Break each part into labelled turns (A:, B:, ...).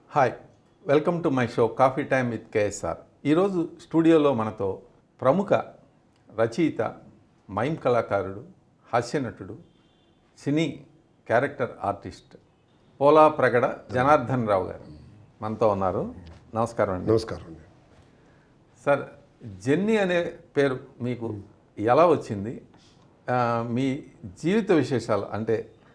A: Hi welcome to my show coffee time with KSR ఈరోజు స్టూడియోలో మనతో ప్రముఖ రచయిత మైమ్ కళాకారుడు హాస్యనటుడు సినీ క్యారెక్టర్ ఆర్టిస్ట్ పోలా ప్రగడ జనార్దన్ రావు గారు మనతో ఉన్నారు నమస్కారం అండి
B: నమస్కారం అండి
A: సార్ జెన్నీ అనే పేరు మీకు ఎలా వచ్చింది ఆ, మీ జీవిత విశేషాలు అంటే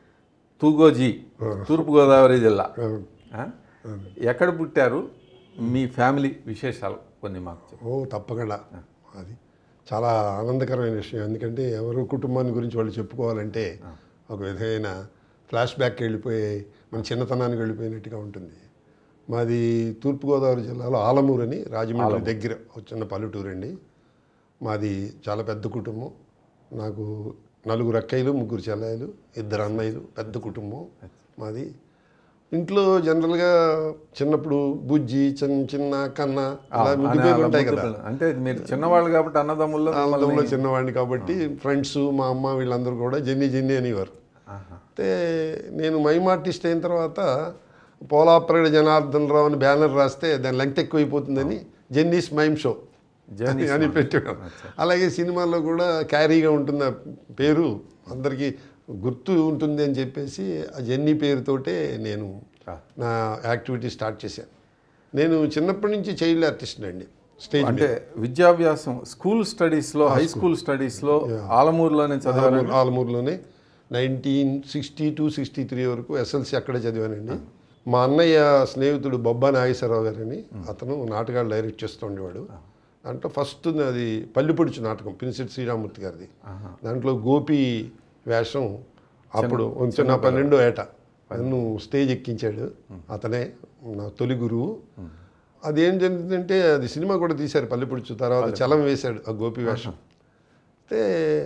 A: తూగోజీ తూర్పుగోదావరి జిల్లా ఆ? ఎక్కడ పుట్టారు మీ ఫ్యామిలీ విశేషాలు కొన్ని మాకు చెప్పండి.
B: ఓ తప్పకుండా అది చాలా ఆనందకరమైన విషయం ఎందుకంటే ఎవరు కుటుంబాన్ని గురించి వాళ్ళు చెప్పుకోవాలంటే ఒక విధమైన ఫ్లాష్ బ్యాక్ వెళ్ళిపోయి మన చిన్నతనానికి వెళ్ళిపోయినట్టుగా ఉంటుంది మాది తూర్పుగోదావరి జిల్లాలో ఆలమూరు అని రాజమండ్రి దగ్గర ఒక చిన్న పల్లెటూరు అండి మాది చాలా పెద్ద కుటుంబం నాకు నలుగురు అక్కయ్యలు ముగ్గురు చెల్లెలు ఇద్దరు అన్నయ్యలు పెద్ద కుటుంబం మాది ఇంట్లో జనరల్గా చిన్నప్పుడు బుజ్జి చిన్న చిన్న కన్న అలా ముద్దు
A: అనే
B: పేర్లు
A: అలా
B: ఉంటాయి
A: ముద్దు
B: కదా
A: పిల్ల- అంటే మీరు చిన్నవాళ్ళు కాబట్టి అన్నదమ్ముల్లో
B: ఆనందంలో చిన్నవాడిని కాబట్టి ఫ్రెండ్స్ మా అమ్మ వీళ్ళందరూ కూడా జెన్నీ జెన్నీ అనేవారు
A: ఆహా.
B: అయితే నేను మైమ్ ఆర్టిస్ట్ అయిన తర్వాత పోలాప్రగడ జనార్దన్ రావు అని బ్యానర్ రాస్తే దాని లెంగ్త్ ఎక్కువైపోతుందని జెన్నీస్ మైమ్ షో
A: జెన్నీస్
B: అని పెట్టాడు అలాగే సినిమాల్లో కూడా క్యారీగా ఉంటుంది ఆ పేరు అందరికీ గుర్తు ఉంటుంది అని చెప్పేసి ఆ జెన్నీ పేరుతోటే నేను
A: ఆ.
B: నా యాక్టివిటీ స్టార్ట్ చేశాను నేను చిన్నప్పటి నుంచి చైల్డ్ ఆర్టిస్ట్ అండి స్టేజ్
A: అంటే విద్యాభ్యాసం స్కూల్ స్టడీస్లో హై స్కూల్ స్టడీస్లో ఆలమూరులోనే చదివారు
B: ఆలమూరు ఆలమూరులోనే nineteen sixty two sixty three వరకు ఎస్ఎల్సి అక్కడే చదివానండి మా అన్నయ్య స్నేహితుడు బొబ్బా నాగేశ్వరరావు గారని అతను నాటకాలు డైరెక్ట్ చేస్తూ ఉండేవాడు దాంట్లో ఫస్ట్ అది పల్లిపొడుచు నాటకం పినిసిటి శ్రీరామూర్తి గారిది దాంట్లో గోపి వేషం అప్పుడు చిన్న పన్నెండో ఏట నన్ను స్టేజ్ ఎక్కించాడు అతనే నా తొలి గురువు అదేం జరిగిందంటే అది సినిమా కూడా తీశారు పల్లిపొడుచు తర్వాత చలం వేశాడు ఆ గోపి వేషం అయితే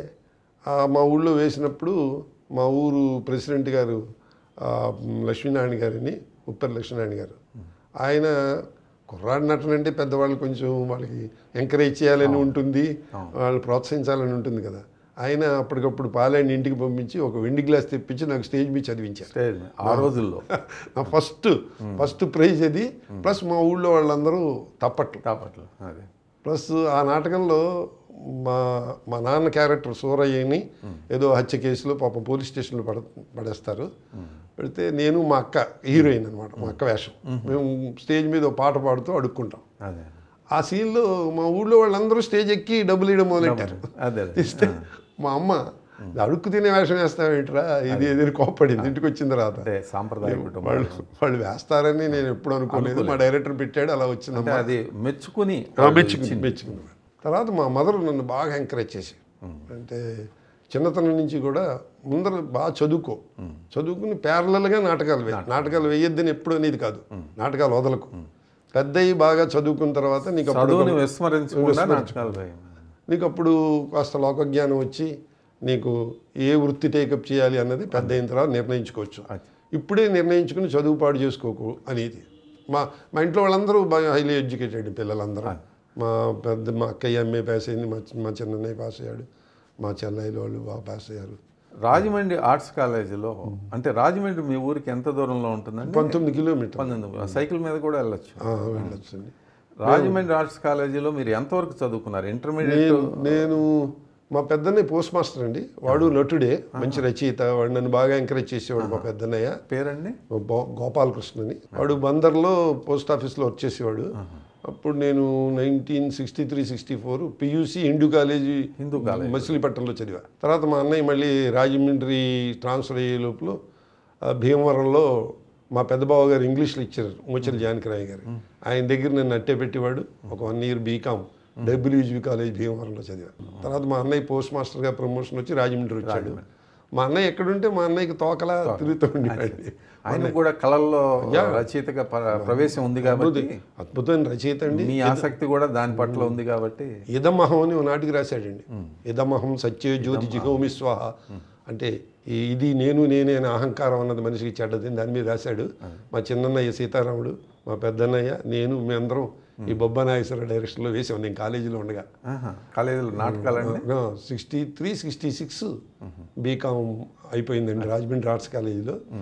B: ఆ మా ఊళ్ళో వేసినప్పుడు మా ఊరు ప్రెసిడెంట్ గారు ఆ, లక్ష్మీనారాయణ గారిని ఉప్పర్ లక్ష్మీనారాయణ గారు ఆయన కుర్రాడి నటన అంటే పెద్దవాళ్ళు కొంచెం వాళ్ళకి ఎంకరేజ్ చేయాలని ఉంటుంది వాళ్ళు ప్రోత్సహించాలని ఉంటుంది కదా ఆయన అప్పటికప్పుడు పాలాయని ఇంటికి పంపించి ఒక వెండి గ్లాస్ తెప్పించి నాకు స్టేజ్ మీద చదివించారు
A: స్టేజ్ మీద. ఆ రోజుల్లో
B: నా ఫస్ట్ ఫస్ట్ ప్రైజ్ అది ప్లస్ మా ఊళ్ళో వాళ్ళందరూ తప్పట్లు
A: కాపట్లో అదే
B: ప్లస్ ఆ నాటకంలో మా మా నాన్న క్యారెక్టర్ సూరయ్యని ఏదో హత్య కేసులో పాపం పోలీస్ స్టేషన్లో పడ పడేస్తారు పెడితే నేను మా అక్క హీరోయిన్ అనమాట మా అక్క వేషం మేము స్టేజ్ మీద ఓ పాట పాడుతూ అడుక్కుంటాం
A: అదే
B: ఆ సీన్లో మా ఊళ్ళో వాళ్ళందరూ స్టేజ్ ఎక్కి డబ్బులు ఇవ్వడం మొదలెట్టారు
A: అదే అదే
B: ఇస్తే మా అమ్మ అడుక్కు తినే వేషం వేస్తావేంట్రా ఇది ఏదైనా కోప్పడింది ఇంటికి వచ్చిన తర్వాత
A: అంటే సాంప్రదాయ కుటుంబం
B: వాళ్ళు వాళ్ళు వేస్తారని నేను ఎప్పుడు అనుకోలేదు మా డైరెక్టర్ పెట్టాడు అలా వచ్చిందమ్మా
A: అంటే అది మెచ్చుకుని
B: మెచ్చుకుంది మెచ్చుకుంది తర్వాత మా మదర్ నన్ను బాగా ఎంకరేజ్ చేసి అంటే చిన్నతనం నుంచి కూడా ముందర బాగా చదువుకో చదువుకుని ప్యారలల్గా నాటకాలు వేయి నాటకాలు వేయొద్దని ఎప్పుడు అనేది కాదు నాటకాలు వదలకు పెద్దయి బాగా చదువుకున్న తర్వాత నీకు అప్పుడు
A: చదువుని విస్మరించకుండా నాటకాలు వేయమని.
B: నీకు అప్పుడు కాస్త లోకజ్ఞానం వచ్చి నీకు ఏ వృత్తి టేకప్ చేయాలి అన్నది పెద్ద అయిన తర్వాత నిర్ణయించుకోవచ్చు ఇప్పుడే నిర్ణయించుకుని చదువు పాడు చేసుకోకు అనేది మా మా ఇంట్లో వాళ్ళందరూ బాగా హైలీ ఎడ్యుకేటెడ్ పిల్లలందరూ మా పెద్ద మా అక్కయ్య ఎంఏ పాస్ అయింది మా చి- మా చిన్నయ్య పాస్ అయ్యాడు మా చెల్లయ్యలు వాళ్ళు బాగా పాస్ అయ్యారు
A: రాజమండ్రి ఆర్ట్స్ కాలేజీలో అంటే రాజమండ్రి మీ ఊరికి ఎంత దూరంలో ఉంటుందండి
B: పంతొమ్మిది కిలోమీటర్
A: పంతొమ్మిది సైకిల్ మీద కూడా వెళ్ళొచ్చు
B: వెళ్ళొచ్చండి
A: రాజమండ్రి ఆర్ట్స్ కాలేజీలో మీరు ఎంతవరకు చదువుకున్నారు ఇంటర్మీడియట్
B: నేను నేను మా పెద్దన్నయ్య పోస్ట్ మాస్టర్ అండి వాడు నటుడే మంచి రచయిత వాడు నన్ను బాగా ఎంకరేజ్ చేసేవాడు మా పెద్దన్నయ్య
A: పేరండి
B: గో- గోపాలకృష్ణని వాడు బందర్లో పోస్ట్ ఆఫీస్లో వర్క్ చేసేవాడు అప్పుడు నేను nineteen sixty three sixty four PUC Hindu college
A: Hindu college
B: మచిలీపట్నంలో చదివా తర్వాత మా అన్నయ్య మళ్ళీ రాజమండ్రి ట్రాన్స్ఫర్ అయ్యే లోపల ఆ, భీమవరంలో మా పెద్ద బావ గారు ఇంగ్లీష్ లెక్చరర్ మూచల జానకిరాయ్ గారు ఆయన దగ్గర నన్ను అట్టే పెట్టేవాడు ఒక one year BCom WG college భీమవరంలో చదివా తర్వాత మా అన్నయ్య పోస్ట్ మాస్టర్గా ప్రమోషన్ వచ్చి రాజమండ్రి వచ్చాడు మా అన్నయ్య ఎక్కడుంటే మా అన్నయ్యకి తోకలా తిరుగుతూ ఉండేవాడిని
A: ఆయన కూడా కళల్లో రచయితగా ప్ర- ప్రవేశం ఉంది కాబట్టి
B: అద్భుతమైన రచయిత అండి
A: మీ ఆసక్తి కూడా దాని పట్ల ఉంది కాబట్టి
B: ఇదమహం అని ఓ నాటికి రాశాడండి ఇదమహం సత్య జ్యోతి జిహోమి స్వాహ అంటే ఈ- ఇది నేను నేనే అనే అహంకారం అన్నది మనిషికి చెడ్డది దాని మీద రాశాడు మా చిన్నన్నయ్య సీతారాముడు మా పెద్దన్నయ్య నేను మీ అందరం ఈ బొబ్బ నాగేశ్వర డైరెక్షన్లో వేసాం నేను కాలేజీలో ఉండగా
A: ఆహా, కాలేజీలో నాటకాలండి
B: sixty three sixty six BCom అయిపోయిందండి రాజమండ్రి ఆర్ట్స్ కాలేజీలో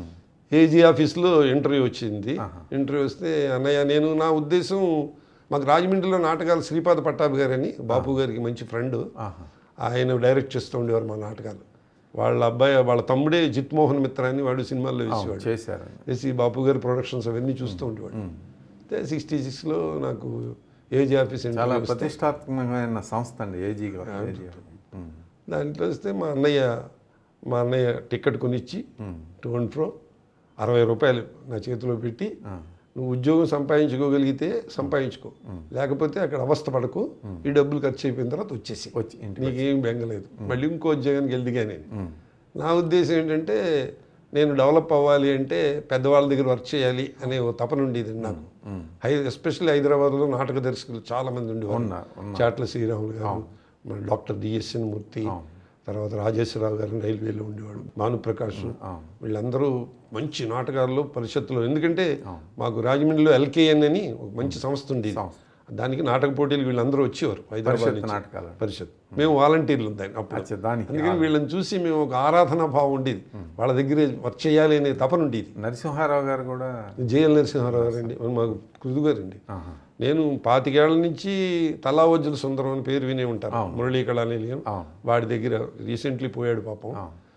B: ఏజీ ఆఫీస్లో ఇంటర్వ్యూ వచ్చింది ఇంటర్వ్యూ వస్తే అన్నయ్య నేను నా ఉద్దేశం మాకు రాజమండ్రిలో నాటకాలు శ్రీపాద పట్టాభి గారని బాపు గారికి మంచి ఫ్రెండ్
A: ఆహా.
B: ఆయన డైరెక్ట్ చేస్తూ ఉండేవారు మా నాటకాలు వాళ్ళ అబ్బాయి వాళ్ళ తమ్ముడే జిత్ మోహన్ మిత్ర అని వాడు సినిమాల్లో వేసేవాడు
A: చేశారు
B: వేసి బాపు గారి ప్రొడక్షన్స్ అవన్నీ చూస్తూ ఉండేవాడు అయితే సిక్స్టీ సిక్స్లో నాకు ఏజీ ఆఫీస్
A: చాలా
B: ఇంటర్వ్యూ వస్తే
A: ప్రతిష్టాత్మకమైన సంస్థ అండి ఏజీ గారు ఏజీ గారు ఉమ్.
B: దాంట్లో వస్తే మా అన్నయ్య మా అన్నయ్య టికెట్ కొనిచ్చి టూ అండ్ ఫ్రో అరవై రూపాయలు నా చేతిలో పెట్టి నువ్వు ఉద్యోగం సంపాదించుకోగలిగితే సంపాదించుకో లేకపోతే అక్కడ అవస్థ పడకు ఈ డబ్బులు ఖర్చు అయిపోయిన తర్వాత వచ్చేసి
A: వచ్చి ఇంటికి
B: నీకేం బెంగలేదు మళ్ళీ ఇంకో ఉద్యోగానికి వెళ్దిగా నేను నా ఉద్దేశం ఏంటంటే నేను డెవలప్ అవ్వాలి అంటే పెద్దవాళ్ళ దగ్గర వర్క్ చేయాలి అనే ఓ తపన ఉండేది నాకు హై ఎస్పెషల్లీ హైదరాబాద్లో నాటక దర్శకులు చాలా మంది ఉండేవారు
A: ఉన్నారు,
B: చాట్ల శ్రీరాములు గారు మన డాక్టర్ డిఎస్ఎన్ మూర్తి తర్వాత రాజేశ్వరరావు గారు రైల్వేలో ఉండేవాడు భానుప్రకాష్ వీళ్ళందరూ మంచి నాటకాల్లో పరిషత్తులో ఎందుకంటే మాకు రాజమండ్రిలో ఎల్కేఎన్ అని ఒక మంచి సంస్థ ఉండేది దానికి నాటక పోటీలు వీళ్ళందరూ వచ్చేవారు హైదరాబాద్
A: పరిషత్
B: నుంచి.
A: నాటకాలు
B: పరిషత్ మేము వాలంటీర్లు దాన్ని అప్పుడు
A: అచ్చా, దానికి
B: అందుకని వీళ్ళని చూసి మేము ఒక ఆరాధనా భావం ఉండేది వాళ్ళ దగ్గర వర్క్ చేయాలి అనే తపన ఉండేది
A: నరసింహారావు గారు కూడా
B: జేఎల్ నరసింహారావు గారండి మాకు కృదు గారండి
A: ఆహా.
B: నేను పాతికేళ్ల నుంచి తలావజ్జుల సుందరం అని పేరు వినే ఉంటారు మురళీ కళానిలయం
A: అవును.
B: వాడి దగ్గర రీసెంట్లీ పోయాడు పాపం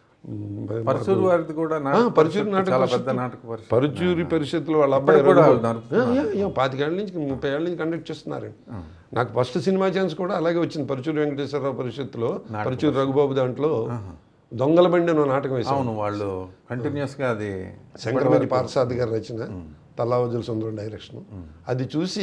B: మ్,
A: పరశురు వారిది కూడా
B: ఆ,
A: నాటక
B: పరచూరు
A: పరిషత్తు,
B: నాటక
A: చాలా
B: పరిషత్తు.
A: పెద్ద నాటక పరిషత్
B: పరుచూరి పరిషత్తులో వాళ్ళ అబ్బాయి
A: ఇప్పటికి కూడా
B: రఘు-
A: నడుపుతున్నారు.
B: ఆ, యా, యా, పాతికేళ్ల నుంచి ముప్పై ఏళ్ళ నుంచి కండక్ట్ చేస్తున్నారండి నాకు ఫస్ట్ సినిమా ఛాన్స్ కూడా అలాగే వచ్చింది పరుచూరి వెంకటేశ్వరరావు పరిషత్తులో పరుచూరి రఘుబాబు దాంట్లో దొంగల బండి అనే నాటకం వేశాం
A: అవును వాళ్ళు కంటిన్యూస్ గా అది
B: శంకరమణి పార్సాద్ గారి రచన తల్లావజుల సుందరం డైరెక్షన్ అది చూసి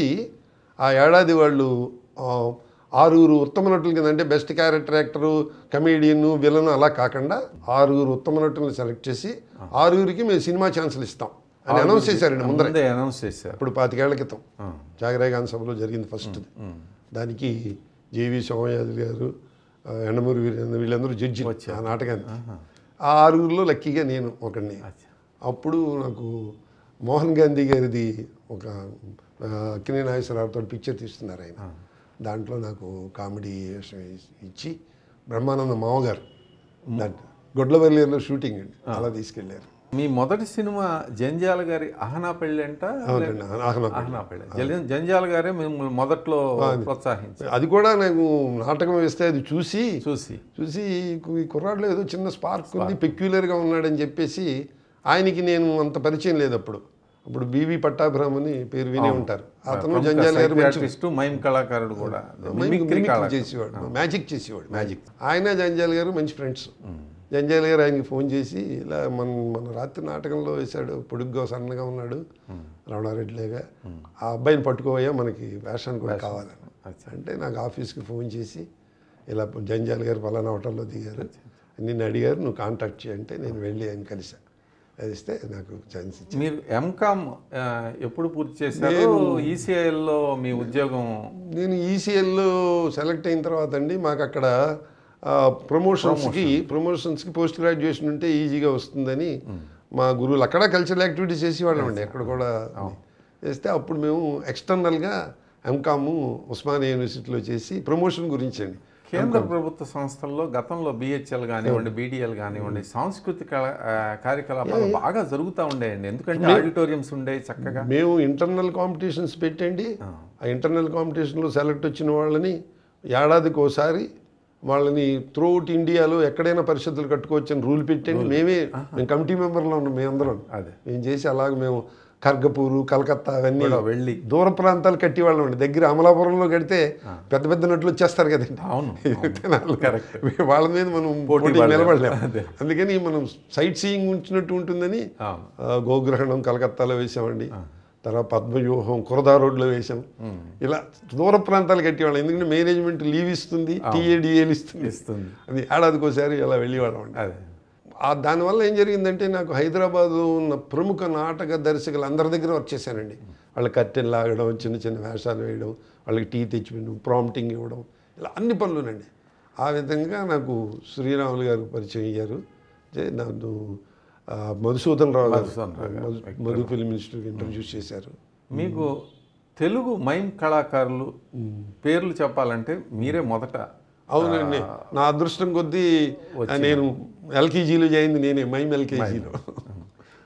B: ఆ ఏడాది వాళ్ళు ఆ, ఆరుగురు ఉత్తమ నటుల కింద అంటే best character actor comedian villain అలా కాకుండా ఆరుగురు ఉత్తమ నటులను సెలెక్ట్ చేసి ఆరుగురికి మేము సినిమా ఛాన్సులు ఇస్తాం అని అనౌన్స్ చేశారండి ముందర
A: ముందే అనౌన్స్ చేశారు
B: ఇప్పుడు పాతికేళ్ల క్రితం
A: ఆ.
B: జాగరాయగాన్ సభలో జరిగింది ఫస్ట్ దానికి జేవి సోమయాజులు గారు ఆ, ఎండమూరి వీరేంద్ర వీళ్ళందరూ జడ్జి ఆ నాటకానికి ఆ ఆరుగురిలో లక్కీగా నేను ఒకడిని అప్పుడు నాకు మోహన్ గాంధీ గారిది ఒక ఆ, అక్కినే నాగేశ్వరరావుతో పిక్చర్ తీస్తున్నారు ఆయన దాంట్లో నాకు కామెడీ వేషం ఇచ్చి బ్రహ్మానంద మామగారు దాంట్లో గొడ్లవల్లిలో షూటింగ్ అండి అలా తీసుకెళ్ళారు
A: మీ మొదటి సినిమా జంజాల గారి అహనా పెళ్ళి అంట
B: అవునండి ఆహ్నా
A: అహనా పెళ్ళి జల- జంజాల గారే మిమ్మల్ని మొదట్లో ప్రోత్సహించారు
B: అది కూడా నాకు నాటకం వేస్తే అది చూసి
A: చూసి
B: చూసి ఈ కుర్రాడులో ఏదో చిన్న స్పార్క్ ఉంది పెక్యులర్గా ఉన్నాడని చెప్పేసి ఆయనకి నేను అంత పరిచయం లేదు అప్పుడు అప్పుడు బీవీ పట్టాభిరామ్ అని పేరు వినే ఉంటారు అతను జంజాల గారు మంచి
A: ఆర్టిస్ట్ మైమ్ కళాకారుడు కూడా మిమిక్రీ
B: మిమిక్రీ
A: కళాకారుడు
B: చేసేవాడు మ్యాజిక్ చేసేవాడు మ్యాజిక్ ఆయన జంజాల గారు మంచి ఫ్రెండ్స్ జంజాల గారు ఆయనకి ఫోన్ చేసి ఇలా మన మన రాత్రి నాటకంలో వేశాడు పొడుగ్గా సన్నగా ఉన్నాడు రమణారెడ్డిలేగా ఆ అబ్బాయిని పట్టుకోవయ్యా మనకి వేషానికి కూడా కావాలని అంటే నాకు ఆఫీస్కి ఫోన్ చేసి ఇలా జంజాల గారు పలానా హోటల్లో దిగారు నిన్ను అడిగారు నువ్వు కాంటాక్ట్ చేయంటే నేను వెళ్ళి ఆయన కలిసా కలిస్తే నాకు ఛాన్స్ ఇచ్చి
A: మీరు ఎంకామ్ ఎప్పుడు పూర్తి చేశారు ఈసీఐలో మీ ఉద్యోగం
B: నేను ఈసీఎల్లో సెలెక్ట్ అయిన తర్వాత అండి మాకు అక్కడ ఆ, ప్రమోషన్స్కి ప్రమోషన్స్కి పోస్ట్ గ్రాడ్యుయేషన్ ఉంటే ఈజీగా వస్తుందని మా గురువులు అక్కడ కల్చరల్ యాక్టివిటీస్ చేసేవాళ్ళం అండి అక్కడ కూడా చేస్తే అప్పుడు మేము ఎక్స్టర్నల్గా ఎంకాము ఉస్మానియా యూనివర్సిటీలో చేసి ప్రమోషన్ గురించి అండి
A: కేంద్ర ప్రభుత్వ సంస్థల్లో గతంలో బిహెచ్ఎల్ కానివ్వండి బీడీఎల్ కానివ్వండి సాంస్కృతిక ఆ, కార్యకలాపాలు బాగా జరుగుతూ ఉండేయండి ఎందుకంటే ఆడిటోరియంస్ ఉండేవి చక్కగా
B: మేము ఇంటర్నల్ కాంపిటీషన్స్ పెట్టండి ఆ ఇంటర్నల్ కాంపిటీషన్లో సెలెక్ట్ వచ్చిన వాళ్ళని ఏడాదికి ఒకసారి వాళ్ళని త్రూఅవుట్ ఇండియాలో ఎక్కడైనా పరిషత్తులు కట్టుకోవచ్చని రూల్ పెట్టండి మేమే మేము కమిటీ మెంబర్లో ఉన్నాం మేమందరం
A: అదే
B: మేము చేసి అలాగ మేము ఖర్గపూరు కలకత్తా అవన్నీ
A: కూడా వెళ్ళి
B: దూర ప్రాంతాలు కట్టేవాళ్ళం అండి దగ్గర అమలాపురంలో కడితే పెద్ద పెద్ద నటులు వచ్చేస్తారు కదండి
A: అవును
B: తెనాలి. వాళ్ళ మీద మనం పోటీ నిలబడలేము అందుకని మనం సైట్ సీయింగ్ ఉంచినట్టు ఉంటుందని
A: అవును
B: ఆ, గోగ్రహణం కలకత్తాలో వేసామండి తర్వాత పద్మవ్యూహం కురదా రోడ్లో వేసాం ఇలా దూర ప్రాంతాలు కట్టేవాళ్ళం ఎందుకంటే మేనేజ్మెంట్ లీవ్ ఇస్తుంది టీఏడిఏలు ఇస్తుంది
A: ఇస్తుంది
B: అది ఏడాదికోసారి ఇలా వెళ్ళేవాళ్ళం అండి
A: అదే
B: ఆ దానివల్ల ఏం జరిగిందంటే నాకు హైదరాబాద్లో ఉన్న ప్రముఖ నాటక దర్శకులు అందరి దగ్గర వర్క్ చేశానండి వాళ్ళ కట్టెలు లాగడం చిన్న చిన్న వేషాలు వేయడం వాళ్ళకి టీ తెచ్చిపెట్టడం ప్రాంప్టింగ్ ఇవ్వడం ఇలా అన్ని పనులునండి ఆ విధంగా నాకు శ్రీరాములు గారు పరిచయం అయ్యారు చే- నన్ను ఆ, మధుసూదన్ రావు గారు
A: మధుసూదన్ రావు గారు.
B: Madhu- Madhu film institute introduce చేశారు
A: మీకు తెలుగు మైమ్ కళాకారులు పేర్లు చెప్పాలంటే మీరే మొదట
B: అవునండి నా అదృష్టం కొద్దీ నేను ఎల్కేజీలో చేయింది నేనే మైమ్ ఎల్కేజీలో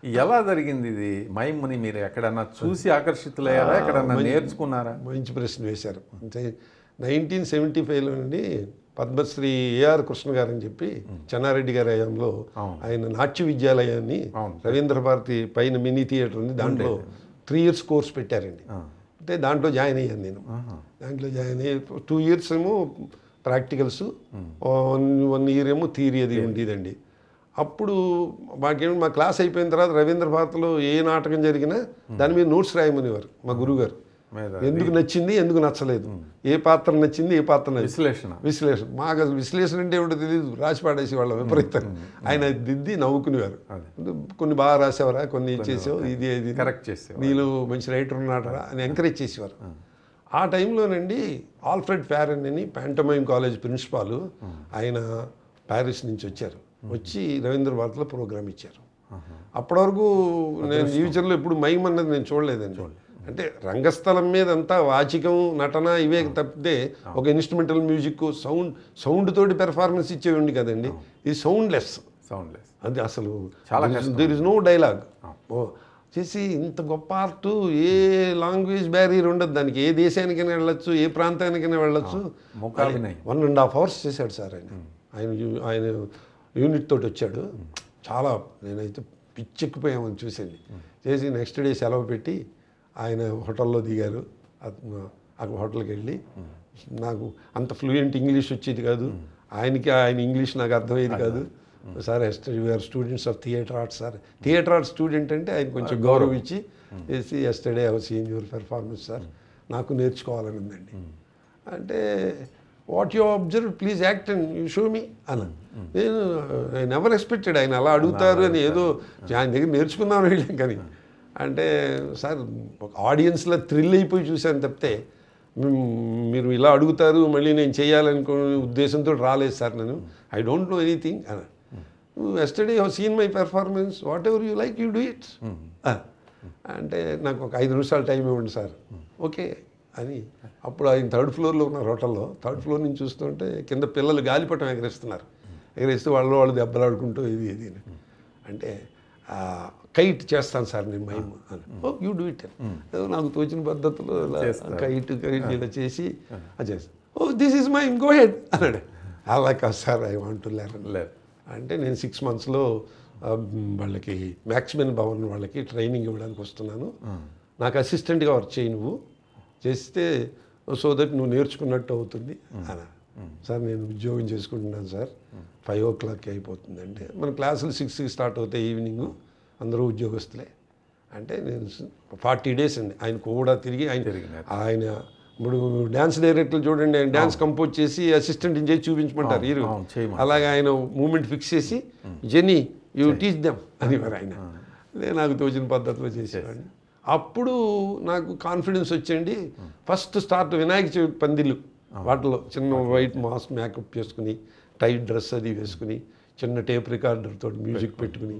A: ఎలా జరిగింది ఇది మైమ్ని మీరు ఎక్కడన్నా చూసి ఆకర్షితులయ్యారా ఎక్కడన్నా నేర్చుకున్నారా
B: మంచి ప్రశ్న వేశారు అంటే నైన్టీన్ సెవెంటీ ఫైవ్లో నుండి పద్మశ్రీ ఏఆర్ కృష్ణ గారు అని చెప్పి చెన్నారెడ్డి గారి హయాంలో
A: అవును.
B: ఆయన నాట్య విద్యాలయాన్ని
A: అవును.
B: రవీంద్ర భారతి పైన మినీ థియేటర్ ఉంది దాంట్లో త్రీ ఇయర్స్ కోర్స్ పెట్టారండి
A: ఆ.
B: అంటే దాంట్లో జాయిన్ అయ్యాను నేను
A: ఆహా.
B: దాంట్లో జాయిన్ అయ్యి టూ ఇయర్స్ ఏమో ప్రాక్టికల్స్ వన్ వన్ ఇయర్ ఏమో థియరీ అది ఉండేదండి అప్పుడు మాకేమి మా క్లాస్ అయిపోయిన తర్వాత రవీంద్ర భారతిలో ఏ నాటకం జరిగినా దాని మీద నోట్స్ రాయమనేవారు మా గురువుగారు
A: మీద
B: ఎందుకు నచ్చింది ఎందుకు నచ్చలేదు ఏ పాత్ర నచ్చింది ఏ పాత్ర నచ్చింది
A: విశ్లేషణ
B: విశ్లేషణ మాకు అసలు విశ్లేషణ అంటే ఏమిటో తెలియదు రాసి పాడేసి వాళ్ళ విపరీతం ఆయన దిద్ది నవ్వుకునేవారు కొన్ని బాగా రాసేవారా కొన్ని ఇచ్చేసావు ఇది ఇది
A: కరెక్ట్ చేసే
B: నీళ్ళు మంచి రైటర్ ఉన్నాడరా అని ఎంకరేజ్ చేసేవారు ఆ టైంలోనండి ఆల్ఫ్రెడ్ ఫ్యారన్ అని ప్యాంటమైమ్ కాలేజ్ ప్రిన్సిపాల్ ఆయన ప్యారిస్ నుంచి వచ్చారు వచ్చి రవీంద్ర భారతిలో ప్రోగ్రామ్ ఇచ్చారు అప్పటి వరకు నేను జీవితంలో ఎప్పుడు మైమ్ అన్నది నేను చూడలేదండి అంటే రంగస్థలం మీద అంతా వాచికం నటన ఇవే తప్పితే ఒక ఇన్స్ట్రుమెంటల్ మ్యూజిక్ సౌండ్ సౌండ్ తోటి పెర్ఫార్మెన్స్ ఇచ్చేవండి కదండి ఇది సౌండ్లెస్
A: సౌండ్లెస్
B: అది అసలు
A: చాలా
B: దేర్ ఇస్ నో డైలాగ్ ఓ చేసి ఇంత గొప్ప ఆర్ట్ ఏ లాంగ్వేజ్ బ్యారియర్ ఉండదు దానికి ఏ దేశానికైనా వెళ్ళొచ్చు ఏ ప్రాంతానికైనా వెళ్ళొచ్చు
A: ముఖాభినయం
B: వన్ అండ్ హాఫ్ అవర్స్ చేశాడు సార్ ఆయన ఆయన యు- ఆయన యూనిట్ తోటి వచ్చాడు చాలా నేనైతే పిచ్చెక్కిపోయామని చూసింది చేసి నెక్స్ట్ డే సెలవు పెట్టి ఆయన హోటల్లో దిగారు అతను ఆ హోటల్కి వెళ్ళి నాకు అంత ఫ్లూయెంట్ ఇంగ్లీష్ వచ్చేది కాదు ఆయనకి ఆయన ఇంగ్లీష్ నాకు అర్థమయ్యేది కాదు sir you're students of theatre arts sir theatre arts student అంటే ఆయన కొంచెం గౌరవం ఇచ్చి చేసి yesterday I seen your performance sir నాకు నేర్చుకోవాలని ఉందండి అంటే what you observe please act and you show me అన్న నేను ఐ నెవర్ ఎక్స్పెక్టెడ్ ఆయన అలా అడుగుతారు అని ఏదో ఆయన దగ్గర నేర్చుకుందామని వెళ్ళాం కానీ అంటే సార్ ఒక ఆడియన్స్లో థ్రిల్ అయిపోయి చూశాను తప్పితే "మ్మ్, మీరు ఇలా అడుగుతారు మళ్ళీ నేను చేయాలనుకునే ఉద్దేశంతో రాలేదు సార్ నేను ఐ డోంట్ నో ఎనీథింగ్ అన్న yesterday you seen my performance whatever you like you do it అంటే నాకు ఒక ఐదు నిమిషాలు టైం ఇవ్వండి సార్ ఓకే అని అప్పుడు ఆయన థర్డ్ ఫ్లోర్లో ఉన్నారు హోటల్లో థర్డ్ ఫ్లోర్ నుంచి చూస్తుంటే కింద పిల్లలు గాలిపటం ఎగరేస్తున్నారు ఎగరేస్తే వాళ్ళు వాళ్ళు దెబ్బలాడుకుంటూ ఇది ఇది అని. అంటే కైట్ చేస్తాను సార్ నేను మైమ్ అని ఓ యూ డూ ఇట్ ఏదో నాకు తోచిన పద్ధతిలో ఇలా కైట్ కైట్ ఇలా చేసి అది చేస్తాను oh this is mime go ahead అన్నాడు అలా కాదు sir I want to learn
A: లేదు
B: అంటే నేను సిక్స్ మంత్స్లో వాళ్ళకి మ్యాక్సిమన్ భవన్ వాళ్ళకి ట్రైనింగ్ ఇవ్వడానికి వస్తున్నాను నాకు అసిస్టెంట్గా వర్క్ చేయి నువ్వు చేస్తే సో దట్ నువ్వు నేర్చుకున్నట్టు అవుతుంది అన్న సార్ నేను ఉద్యోగం చేసుకుంటున్నాను సార్ ఫైవ్ ఓ క్లాక్కి అయిపోతుంది అంటే మన క్లాసులు సిక్స్కి స్టార్ట్ అవుతాయి ఈవినింగ్ అందరూ ఉద్యోగస్తులే అంటే నేను ఫార్టీ డేస్ అండి ఆయన కూడా తిరిగి ఆయన
A: తిరిగినారు.
B: ఆయన ఇప్పుడు డ్యాన్స్ డైరెక్టర్లు చూడండి ఆయన డ్యాన్స్ కంపోజ్ చేసి అసిస్టెంట్ చేసి చూపించమంటారు హీరో
A: అవును, చేయమని.
B: అలాగే ఆయన మూమెంట్ ఫిక్స్ చేసి జెనీ యూ టీచ్ దెమ్ అనేవారు ఆయన నేను నాకు తోచిన పద్ధతిలో చేసేవాడిని అప్పుడు నాకు కాన్ఫిడెన్స్ వచ్చండి ఫస్ట్ స్టార్ట్ వినాయక చవితి పందిళ్ళు వాటిలో చిన్న వైట్ మాస్క్ మేకప్ చేసుకుని టైట్ డ్రెస్ అది వేసుకుని చిన్న టేప్ రికార్డర్ తోటి మ్యూజిక్ పెట్టుకుని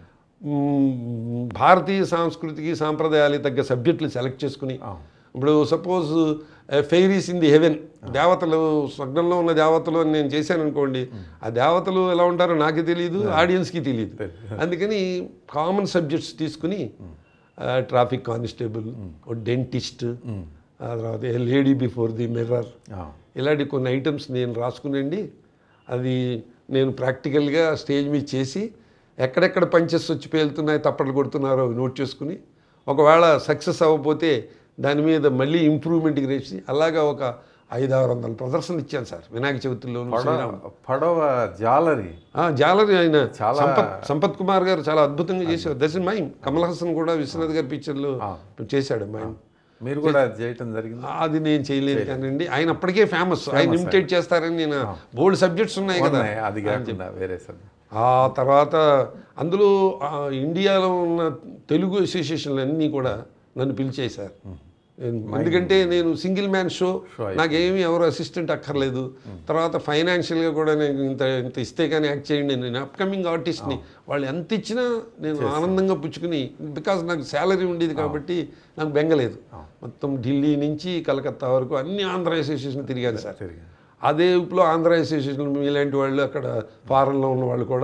B: మ్మ్, భారతీయ సంస్కృతికి సాంప్రదాయాలకు తగ్గ సబ్జెక్టులు సెలెక్ట్ చేసుకుని ఇప్పుడు suppose fairies in the heaven దేవతలు స్వర్గంలో ఉన్న దేవతలు అని నేను చేశాను అనుకోండి ఆ దేవతలు ఎలా ఉంటారో నాకే తెలియదు ఆడియన్స్కి తెలియదు అందుకని కామన్ సబ్జెక్ట్స్ తీసుకుని ట్రాఫిక్ కానిస్టేబుల్ డెంటిస్ట్ ఆ తర్వాత a lady before the mirror ఇలాంటి కొన్ని ఐటమ్స్ నేను రాసుకునండి అది నేను ప్రాక్టికల్గా స్టేజ్ మీద చేసి ఎక్కడెక్కడ పంచెస్ వచ్చి పేలుతున్నాయి తప్పట్లు కొడుతున్నారో అవి నోట్ చేసుకుని ఒకవేళ సక్సెస్ అవ్వకపోతే దాని మీద మళ్ళీ ఇంప్రూవ్మెంట్కి రేసి అలాగా ఒక ఐదు ఆరు వందల ప్రదర్శనలు ఇచ్చాను సార్ వినాయక చవితిలోను శ్రీరామ్
A: పడవ జాలరి
B: ఆ, జాలరి ఆయన
A: చాలా-
B: సంపత్ సంపత్ కుమార్ గారు చాలా అద్భుతంగా చేశారు దర్శన్ మైమ్ కమల్ హాసన్ కూడా విశ్వనాథ్ గారి పిక్చర్లో చేశాడు మైమ్
A: మీరు కూడా చేయటం జరిగింది
B: అది నేను చేయలేదు కానండి ఆయన అప్పటికే ఫేమస్ ఆయన ఇమిటేట్ చేస్తారని నేను బోల్డ్ సబ్జెక్ట్స్ ఉన్నాయి కదా
A: ఉన్నాయి, అది కాకుండా వేరే సబ్జెక్ట్
B: ఆ తర్వాత అందులో ఆ, ఇండియాలో ఉన్న తెలుగు అసోసియేషన్లు అన్నీ కూడా నన్ను పిలిచేశారు నేను- ఎందుకంటే నేను సింగిల్ మ్యాన్ షో నాకేమీ ఎవరు అసిస్టెంట్ అక్కర్లేదు తర్వాత ఫైనాన్షియల్గా కూడా నేను ఇంత ఇంత ఇస్తే కానీ యాక్ట్ చేయండి నేను అప్కమింగ్ ఆర్టిస్ట్ని వాళ్ళు ఎంత ఇచ్చినా నేను ఆనందంగా పుచ్చుకుని బికాజ్ నాకు శాలరీ ఉండేది కాబట్టి నాకు బెంగలేదు మొత్తం ఢిల్లీ నుంచి కలకత్తా వరకు అన్ని ఆంధ్ర అసోసియేషన్ తిరిగాను సార్
A: తిరిగాను.
B: అదే ఊపులో ఆంధ్ర అసోసియేషన్ మీలాంటి వాళ్ళు అక్కడ ఫారెన్లో ఉన్న వాళ్ళు కూడా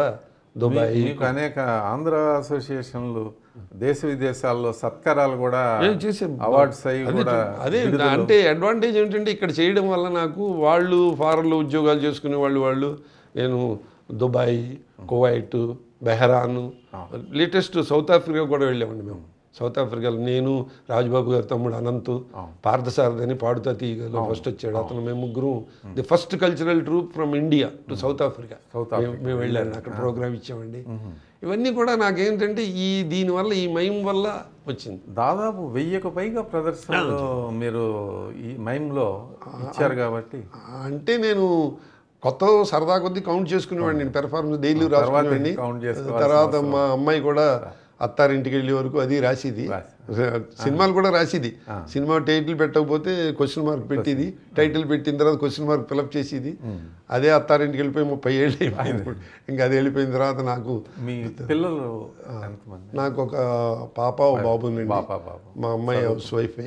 B: దుబాయ్
A: మీ- మీకు అనేక ఆంధ్ర అసోసియేషన్లు దేశ విదేశాల్లో సత్కారాలు కూడా
B: నేను చేసాను.
A: అవార్డ్స్ అయ్యి
B: అదే
A: కూడా
B: అదే అంటే అడ్వాంటేజ్ ఏంటంటే ఇక్కడ చేయడం వల్ల నాకు వాళ్ళు ఫారెన్లో ఉద్యోగాలు చేసుకునే వాళ్ళు వాళ్ళు నేను Dubai Kuwait Bahrain latest South Africa కూడా వెళ్ళామండి మేము సౌత్ ఆఫ్రికాలో నేను రాజ్బాబు గారి తమ్ముడు అనంత్ పార్థసారథి అని పాడుతా తీగలో ఫస్ట్ వచ్చాడు అతను మేము ముగ్గురు the first cultural troupe from India to South Africa
A: South
B: మేము- మేము వెళ్ళాము అక్కడ ప్రోగ్రామ్ ఇచ్చామండి ఇవన్నీ కూడా నాకేంటంటే ఈ దీనివల్ల ఈ మయం వల్ల వచ్చింది
A: దాదాపు వెయ్యికి పైగా ప్రదర్శనలు మీరు ఈ మైమ్లో ఇచ్చారు కాబట్టి
B: అంటే నేను కొత్త సరదా కొద్దీ కౌంట్ చేసుకునేవాడిని నేను పెర్ఫార్మెన్స్ డైలీ రాసుకునేవాడిని
A: కౌంట్ చేసుకోవాల్సిన
B: తర్వాత మా అమ్మాయి కూడా అత్తారింటికి వెళ్ళే వరకు అది రాసిది సినిమాలు కూడా రాసిది సినిమా టైటిల్ పెట్టకపోతే క్వశ్చన్ మార్క్ పెట్టింది టైటిల్ పెట్టిన తర్వాత క్వశ్చన్ మార్క్ ఫిలప్ చేసేది అదే అత్తారింటికి వెళ్ళిపోయి ముప్పై ఏళ్ళు అయిపోయింది ఇంకా అది వెళ్ళిపోయిన తర్వాత నాకు
A: మీ పిల్లలు ఎంతమంది
B: నాకు ఒక పాప ఓ బాబునండి
A: పాప బాబు
B: మా అమ్మాయి హౌస్ వైఫే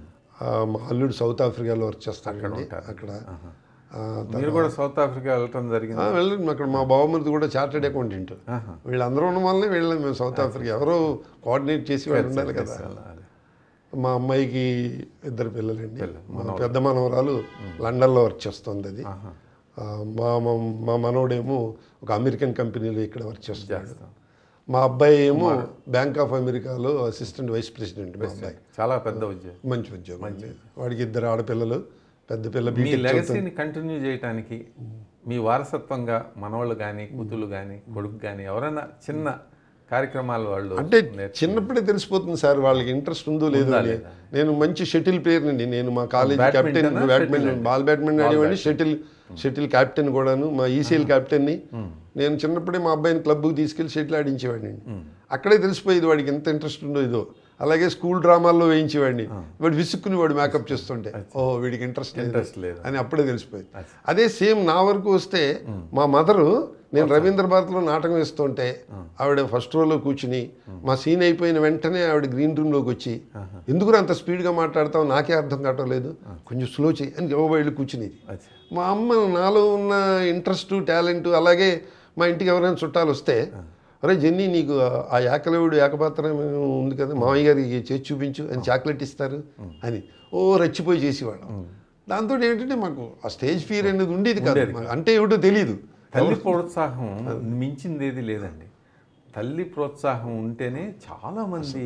B: ఆ, మా అల్లుడు సౌత్ ఆఫ్రికాలో వర్క్ చేస్తాడండి అక్కడ ఆ,
A: మీరు కూడా సౌత్ ఆఫ్రికా వెళ్ళటం జరిగింది
B: ఆ, వెళ్ళండి అక్కడ మా బావమరిది కూడా చార్టెడ్ అకౌంటెంట్ వీళ్ళందరూ ఉన్న వల్లనే వెళ్ళాం మేము సౌత్ ఆఫ్రికా ఎవరో కోఆర్డినేట్ చేసి వాళ్ళు ఉండాలి కదా
A: అదే.
B: మా అమ్మాయికి ఇద్దరు పిల్లలండి మా పెద్ద మనవరాలు లండన్లో వర్క్ చేస్తుంది అది ఆ, మా మా- మా మనవడేమో ఒక అమెరికన్ కంపెనీలో ఇక్కడ వర్క్ చేస్తున్నాడు మా అబ్బాయి ఏమో బ్యాంక్ ఆఫ్ అమెరికాలో అసిస్టెంట్ వైస్ ప్రెసిడెంట్ మా అబ్బాయి
A: చాలా పెద్ద ఉద్యోగం
B: మంచి ఉద్యోగం అండి వాడికి ఇద్దరు ఆడపిల్లలు పెద్ద పిల్ల
A: మీ
B: బీటెక్
A: లెగసీని కంటిన్యూ చేయడానికి మీ వారసత్వంగా మనవాళ్ళు కానీ కూతుళ్ళు కానీ కొడుకు కానీ ఎవరైనా చిన్న కార్యక్రమాలు వాళ్ళు
B: అంటే చిన్నప్పుడే తెలిసిపోతుంది సార్ వాళ్ళకి ఇంట్రెస్ట్ ఉందో లేదో అని. నేను మంచి షటిల్ ప్లేయర్ అండి నేను మా college captain badminton ball badminton ఆడేవాడిని షటిల్ షటిల్ కెప్టెన్ కూడాను మా ఈసీఎల్ కెప్టెన్ని నేను చిన్నప్పుడే మా అబ్బాయిని క్లబ్కి తీసుకెళ్లి షటిల్ ఆడించేవాడిని అక్కడే తెలిసిపోయేది వాడికి ఎంత ఇంట్రెస్ట్ ఉందో ఇదో అలాగే స్కూల్ డ్రామాల్లో వేయించేవాడిని వాడు విసుక్కుని వాడు మేకప్ చేస్తుంటే ఓ వీడికి ఇంట్రెస్ట్ లేదు
A: ఇంట్రెస్ట్ లేదు
B: అని అప్పుడే తెలిసిపోయింది అదే సేమ్ నా వరకు వస్తే మా మదరు నేను రవీంద్ర భారతిలో నాటకం వేస్తుంటే ఆవిడ ఫస్ట్ రోలో కూర్చుని మా సీన్ అయిపోయిన వెంటనే ఆవిడ గ్రీన్ రూమ్లోకి వచ్చి ఎందుకు అంత స్పీడ్గా మాట్లాడతావు నాకే అర్థం కావటం లేదు కొంచెం స్లో చేయి అని వెళ్ళి కూర్చునేది
A: అచ్చా.
B: మా అమ్మ నాలో ఉన్న ఇంట్రెస్ట్ టాలెంట్ అలాగే మా ఇంటికి ఎవరైనా చుట్టాలు వస్తే అరే జెన్నీ నీకు ఆ ఏకలవుడు ఏకపాత్రం ఉంది కదా మామయ్య గారికి చేసి చూపించు అని చాక్లెట్ ఇస్తారు అని ఓ రెచ్చిపోయి చేసేవాళ్ళం దాంతో ఏంటంటే మాకు ఆ స్టేజ్ ఫీర్ అనేది ఉండేది కాదు మాకు అంటే ఏమిటో తెలియదు
A: తల్లి ప్రోత్సాహం మించింది ఏది లేదండి తల్లి ప్రోత్సాహం ఉంటేనే చాలా మంది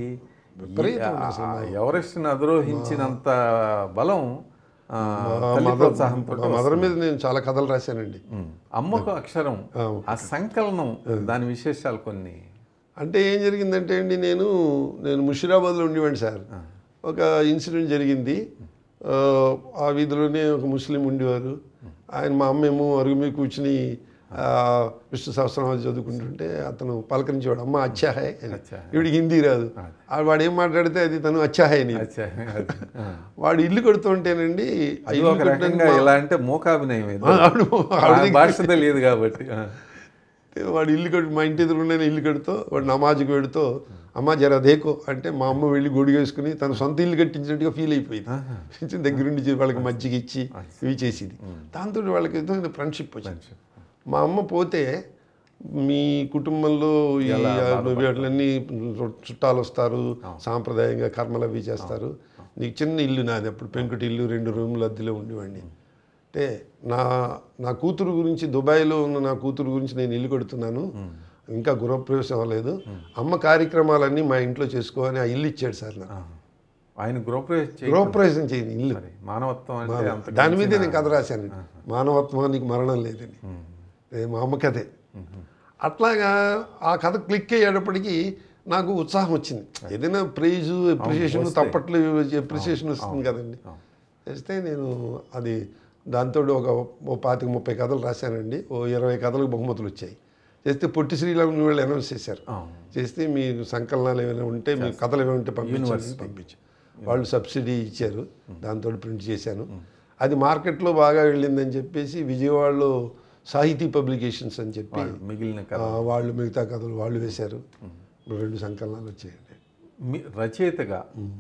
A: ఎవరెస్ట్ని అధిరోహించినంత బలం ఆ, తల్లి ప్రోత్సాహంతో
B: మా మదర్ మీద నేను చాలా కథలు రాశానండి
A: అమ్మకు అక్షరం ఆ సంకలనం దాని విశేషాలు కొన్ని
B: అంటే ఏం జరిగిందంటే అండి నేను నేను ముషిరాబాద్లో ఉండేవాడిని సార్ ఒక ఇన్సిడెంట్ జరిగింది ఆ, ఆ వీధిలోనే ఒక ముస్లిం ఉండేవారు ఆయన మా అమ్మ ఏమో అరుగు మీద కూర్చుని ఆ, విష్ణు సహస్రనామాలు చదువుకుంటుంటే అతను పలకరించేవాడు అమ్మ అచ్చా హై అని
A: అచ్చా
B: ఇవిడికి హిందీ రాదు ఆ వాడు ఏం మాట్లాడితే అది తను అచ్చా హై అని
A: అచ్చా, అది. ఆ.
B: వాడు ఇల్లు కడుతుంటేనండి ఆ
A: అది
B: ఇల్లు
A: ఒక రకంగా ఎలా అంటే మూకాభినయం ఇది.
B: ఆవిడ
A: ఆ భాష తెలియదు కాబట్టి ఆ.
B: వాడు ఇల్లు కట్టు మా ఇంటి ఎదురుగానే ఇల్లు కడుతూ వాడు నమాజ్కి వెడుతూ అమ్మ జర దేకో అంటే మా అమ్మ వెళ్ళి గొడుగు వేసుకుని తన సొంత ఇల్లు కట్టించినట్టుగా ఫీల్ అయిపోయింది దగ్గరుండి చే- వాళ్ళకి మజ్జిగ ఇచ్చి ఇవి చేసేది దాంతో వాళ్ళకి ఏదో ఫ్రెండ్షిప్ వచ్చింది మా అమ్మ పోతే మీ కుటుంబంలో ఈ వీటిలన్నీ చుట్టాలు వస్తారు సాంప్రదాయంగా కర్మలు అవి చేస్తారు నీకు చిన్న ఇల్లు నాది అప్పుడు పెంకుటి ఇల్లు రెండు రూములు అద్దెలో ఉండేవాడిని అంటే నా నా కూతురు గురించి దుబాయ్లో ఉన్న నా కూతురు గురించి నేను ఇల్లు కడుతున్నాను ఇంకా గృహప్రవేశం అవ్వలేదు అమ్మ కార్యక్రమాలన్నీ మా ఇంట్లో చేసుకోవాలని ఆ ఇల్లు ఇచ్చాడు సార్ నాకు
A: ఆ. ఆయన గృహప్రవేశం చేయ
B: గృహప్రవేశం చేయని ఇల్లు
A: మరి మానవత్వం అంటే అంత
B: దాని మీదే నేను కథ రాశాను మానవత్వానికి మరణం లేదని ఏ మా అమ్మ కథే అట్లాగా ఆ కథ క్లిక్ అయ్యేటప్పటికీ నాకు ఉత్సాహం వచ్చింది ఏదైనా ప్రైజు ఎప్రిషియేషన్ తప్పట్లు ఎప్రిషియేషన్ వస్తుంది కదండి చేస్తే నేను అది దాంతో ఒక ఓ పాతిక ముప్పై కథలు రాశానండి ఓ ఇరవై కథలకు బహుమతులు వచ్చాయి చేస్తే పొట్టి శ్రీరామ్ వాళ్ళు అనౌన్స్ చేశారు
A: ఆ.
B: చేస్తే మీ సంకలనాలు ఏమైనా ఉంటే మీ కథలు ఏమైనా ఉంటే పంపించండి పంపించి వాళ్ళు సబ్సిడీ ఇచ్చారు దాంతో ప్రింట్ చేశాను అది మార్కెట్లో బాగా వెళ్ళిందని చెప్పేసి విజయవాడలో సాహితీ పబ్లికేషన్స్ అని చెప్పి
A: మిగిలిన కథ
B: ఆ, వాళ్ళు మిగతా కథలు వాళ్ళు వేశారు రెండు సంకలనాలు వచ్చాయండి
A: మీ రచయితగా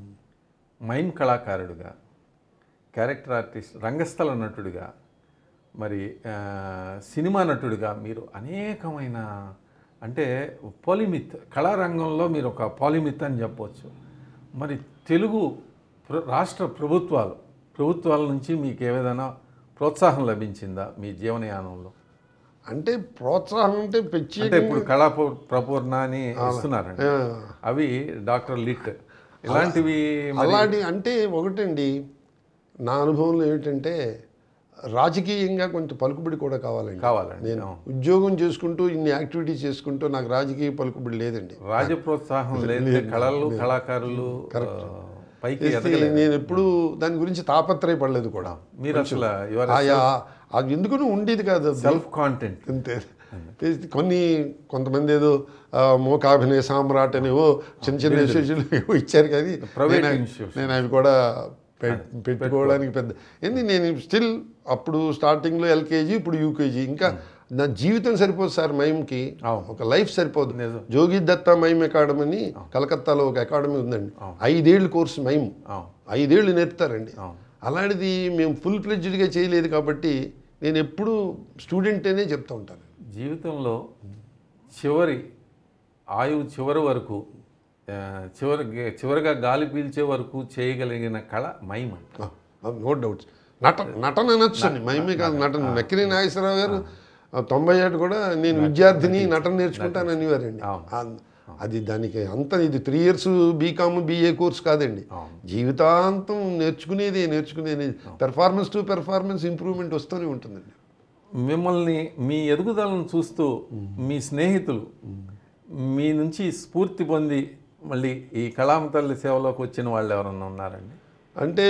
A: మైమ్ కళాకారుడుగా క్యారెక్టర్ ఆర్టిస్ట్ రంగస్థల నటుడిగా మరి ఆ, సినిమా నటుడిగా మీరు అనేకమైన అంటే పాలిమిత్ కళారంగంలో మీరు ఒక పాలిమిత్ అని చెప్పవచ్చు మరి తెలుగు ప్ర- రాష్ట్ర ప్రభుత్వాలు ప్రభుత్వాల నుంచి మీకు ఏదైనా ప్రోత్సాహం లభించిందా మీ జీవనయానంలో
B: అంటే ప్రోత్సాహం అంటే
A: అంటే
B: ప్రత్యేక
A: ఇప్పుడు కళా ప్ర- ప్రపూర్ణ అని ఇస్తున్నారండి అవి డాక్టర్ లిట్ ఇలాంటివి మరి
B: అలాంటి అంటే ఒకటండి నా అనుభవంలో ఏమిటంటే రాజకీయంగా కొంచెం పలుకుబడి కూడా కావాలండి
A: కావాలండి
B: నేను ఉద్యోగం చేసుకుంటూ ఇన్ని యాక్టివిటీస్ చేసుకుంటూ నాకు రాజకీయ పలుకుబడి లేదండి
A: రాజ ప్రోత్సాహం లేదు కళలు కళాకారులు ఆ, పైకి
B: చేస్తే నేను ఎప్పుడూ దాని గురించి తాపత్రయపడలేదు కూడా
A: మీరు అసలు యువర్
B: ఆయా అది ఎందుకునూ ఉండేది కాదు అది.
A: సెల్ఫ్ కాంటెంట్
B: అంతే చేస్తే కొన్ని కొంతమంది ఏదో ఆ, మూకాభినయ సామ్రాట్ అనేవో చిన్న చిన్న విశేషాలు ఏవో ఇచ్చారు కానీ
A: Private
B: నేను-
A: institutions.
B: నేను అవి కూడా పె- పెట్టుకోవడానికి పెద్ద ఏంది నేను స్టిల్ అప్పుడు స్టార్టింగ్లో ఎల్కేజీ ఇప్పుడు యూకేజీ ఇంకా నా జీవితం సరిపోదు సార్ మైమ్కి
A: అవును.
B: ఒక లైఫ్ సరిపోదు
A: నిజం.
B: జోగి దత్తా మైమ్ అకాడమీ అని కలకత్తాలో ఒక అకాడమీ ఉందండి ఐదేళ్ళు కోర్సు మైమ్
A: అవును
B: ఐదేళ్ళు నేర్పుతారండి
A: అవును.
B: అలాంటిది మేము ఫుల్ ఫ్లెడ్జ్డ్గా చేయలేదు కాబట్టి నేను ఎప్పుడు స్టూడెంట్ అనే చెప్తూ ఉంటాను
A: జీవితంలో చివరి ఆయువు చివరి వరకు ఆ, చివరి చివరిగా గాలి పీల్చే వరకు చేయగలిగిన కళ మైమ్ అంట
B: నో డౌట్స్ నటన నటన అనొచ్చు అండి మైమే కాదు నటన నక్కిరి నాగేశ్వరరావు గారు ఆ, తొంభై ఏడు కూడా నేను విద్యార్థిని నటన నేర్చుకుంటాను అనేవారండి
A: అవును.
B: ఆ- అది దానికి అంత ఇది three years BCom BA course కాదండి
A: అవును.
B: జీవితాంతం నేర్చుకునేది నేర్చుకునేది పెర్ఫార్మెన్స్ టు పెర్ఫార్మెన్స్ ఇంప్రూవ్మెంట్ వస్తూనే ఉంటుందండి
A: మిమ్మల్ని మీ ఎదుగుదలను చూస్తూ మీ స్నేహితులు మీ నుంచి స్ఫూర్తి పొంది మళ్ళీ ఈ కళామ తల్లి సేవలోకి వచ్చిన వాళ్ళు ఎవరన్నా ఉన్నారండి
B: అంటే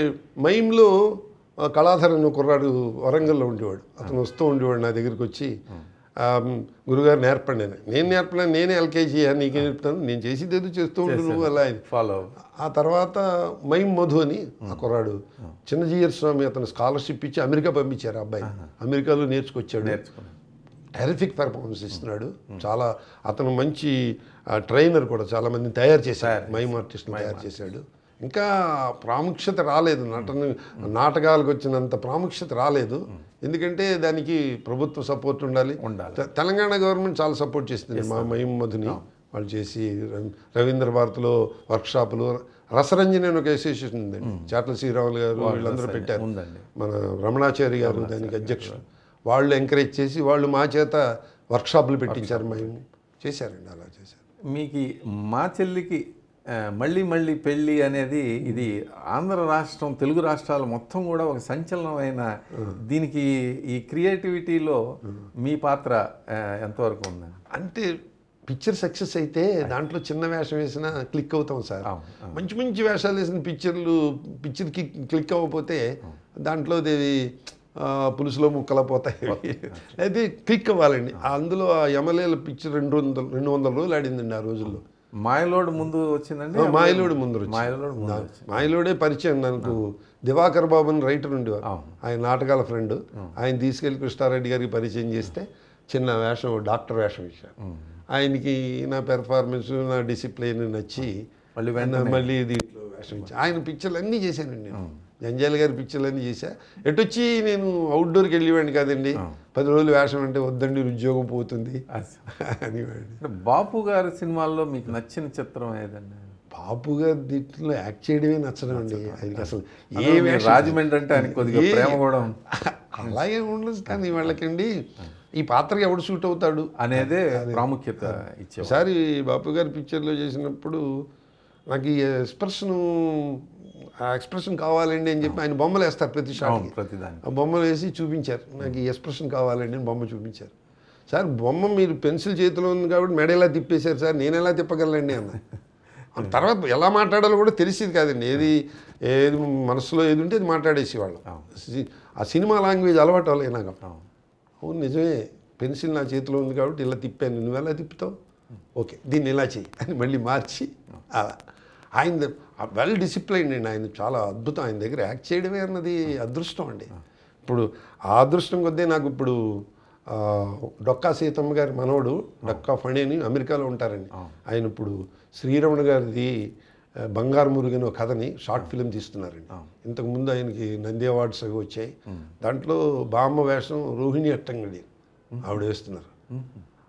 B: మైమ్లో ఆ, కళాధర్ అనే కుర్రాడు వరంగల్లో ఉండేవాడు అతను వస్తూ ఉండేవాడు నా దగ్గరికి వచ్చి ఆ, గురుగారు నేర్పండి అని నేను నేర్పలేను నేనే ఎల్కేజీ నీకే నేర్పుతాను నేను చేసేది ఏదో చేస్తూ ఉండు నువ్వు అలా అని.
A: ఫాలో
B: ఆ తర్వాత మైమ్ మధు అని ఆ కుర్రాడు చిన్నజీయర్ స్వామి అతను స్కాలర్షిప్ ఇచ్చి అమెరికా పంపించారు ఆ అబ్బాయి అమెరికాలో నేర్చుకొచ్చాడు
A: నేర్చుకున్నాను
B: టెరిఫిక్ పెర్ఫార్మెన్స్ ఇస్తున్నాడు చాలా అతను మంచి ట్రైనర్ కూడా చాలా మందిని తయారు చేశాడు మైమ్ ఆర్టిస్ట్ని తయారు చేశాడు ఇంకా ప్రాముఖ్యత రాలేదు నటన నాటకాలకు వచ్చినంత ప్రాముఖ్యత రాలేదు ఎందుకంటే దానికి ప్రభుత్వ సపోర్ట్ ఉండాలి
A: ఉండాలి.
B: తె- తెలంగాణ గవర్నమెంట్ చాలా సపోర్ట్ చేస్తుంది మా మైమ్ మధుని వాళ్ళు చేసి రవి- రవీంద్ర భారతిలో వర్క్షాపులు రసరంజని అని ఒక అసోసియేషన్ ఉందండి చాట్ల శ్రీరాములు గారు వీళ్ళందరూ పెట్టారు
A: ఉందండి
B: మన రమణాచారి గారు దానికి అధ్యక్షుడు వాళ్ళు ఎంకరేజ్ చేసి వాళ్ళు మా చేత వర్క్షాపులు పెట్టించారు మేము చేశారండి అలా చేశారు
A: మీకు ఈ మా చెల్లికి ఆ, మళ్ళీ మళ్ళీ పెళ్ళి అనేది ఇది ఆంధ్ర రాష్ట్రం తెలుగు రాష్ట్రాలు మొత్తం కూడా ఒక సంచలనమైన దీనికి ఈ క్రియేటివిటీలో మీ పాత్ర ఆ, ఎంతవరకు ఉందండి
B: అంటే పిక్చర్ సక్సెస్ అయితే దాంట్లో చిన్న వేషం వేసినా క్లిక్ అవుతాం సార్
A: అవును,
B: మంచి మంచి వేషాలు వేసిన పిక్చర్లు పిక్చర్కి క్లిక్ అవ్వకపోతే దాంట్లో అది ఆ, పులుసులో ముక్కలా పోతాయి అయితే క్లిక్ అవ్వాలండి అందులో ఆ ఎమ్మెల్యేల పిక్చర్ రెండు వందలు రెండు వందల రోజులు ఆడిందండి ఆ రోజుల్లో
A: మాయలోడ్ ముందు వచ్చిందండి
B: మాయలోడు ముందు వచ్చింది.
A: మాయలోడ్ ముందు వచ్చింది
B: మాయలోడే పరిచయం నాకు దివాకర్ బాబు అని రైటర్ ఉండేవారు
A: అవును.
B: ఆయన నాటకాల ఫ్రెండ్ ఆయన తీసుకెళ్లి కృష్ణారెడ్డి గారికి పరిచయం చేస్తే చిన్న వేషం డాక్టర్ వేషం ఇచ్చారు ఆయనకి నా పెర్ఫార్మెన్స్ నా డిసిప్లిన్ నచ్చి
A: మళ్ళీ
B: ఆయన మళ్ళీ దీంట్లో వేషం ఇచ్చి ఆయన పిక్చర్లు అన్నీ చేశానండి నేను జంజాల గారి పిక్చర్లు అన్నీ చేశా ఎటొచ్చి నేను అవుట్డోర్కి వెళ్ళేవాడిని కాదండి పది రోజులు వేషం అంటే వద్దండి ఉద్యోగం పోతుంది
A: అస్-
B: అనేవాడిని
A: అంటే బాపు గారి సినిమాల్లో మీకు నచ్చిన చిత్రం ఏదండి
B: బాబు గారి దీంట్లో యాక్ట్ చేయడమే నచ్చడం అండి ఆయనకి అసలు ఏ
A: ఏ
B: వేషం
A: రాజమండ్రి అంటే ఆయనకి కొద్దిగా
B: ఏ-
A: ప్రేమ కూడా ఉంది
B: అలాగే ఉండదు కానీ వాళ్ళకండి ఈ పాత్రకి ఎవడు సూట్ అవుతాడు
A: అనేదే ప్రాముఖ్యత ఇచ్చేవారు
B: ఒకసారి బాపు గారి పిక్చర్లో చేసినప్పుడు నాకు ఈ ఎక్స్ప్రెషన్ ఆ ఎక్స్ప్రెషన్ కావాలండి అని చెప్పి ఆయన బొమ్మలు వేస్తారు ప్రతి
A: అవును
B: షాట్కి
A: ప్రతిదాని
B: ఆ బొమ్మలు వేసి చూపించారు నాకు ఈ ఎక్స్ప్రెషన్ కావాలండి అని బొమ్మ చూపించారు సార్ బొమ్మ మీరు పెన్సిల్ చేతిలో ఉంది కాబట్టి మెడ ఎలా తిప్పేశారు సార్ నేను ఎలా తిప్పగలండి అన్న ఆ తర్వాత ఎలా మాట్లాడాలో కూడా తెలిసేది కాదండి ఏది ఏది మనసులో ఏది ఉంటే అది మాట్లాడేసేవాళ్ళం సి- ఆ సినిమా లాంగ్వేజ్ అలవాటు అవ్వలే నాకు
A: అవును.
B: అవును నిజమే పెన్సిల్ నా చేతిలో ఉంది కాబట్టి ఇలా తిప్పాను నువ్వు ఎలా తిప్పుతావు ఓకే దీన్ని ఇలా చెయ్యి అని మళ్ళీ మార్చి అలా ఆయన వెల్ డిసిప్లైన్ అండి ఆయన చాలా అద్భుతం ఆయన దగ్గర యాక్ట్ చేయడమే అన్నది అదృష్టం అండి ఇప్పుడు ఆ అదృష్టం కొద్దీ నాకు ఇప్పుడు ఆ, డొక్కా సీతమ్మ గారి మనవడు డొక్కా ఫణి అని అమెరికాలో ఉంటారండి ఆయన ఇప్పుడు శ్రీరమణ గారిది ఆ, బంగారు మురుగని ఒక కథని షార్ట్ ఫిలిం తీస్తున్నారండి ఇంతకుముందు ఆయనకి నంది అవార్డ్స్ అవి వచ్చాయి దాంట్లో బామ్మ వేషం రోహిణి అట్టంగడి ఆవిడ వేస్తున్నారు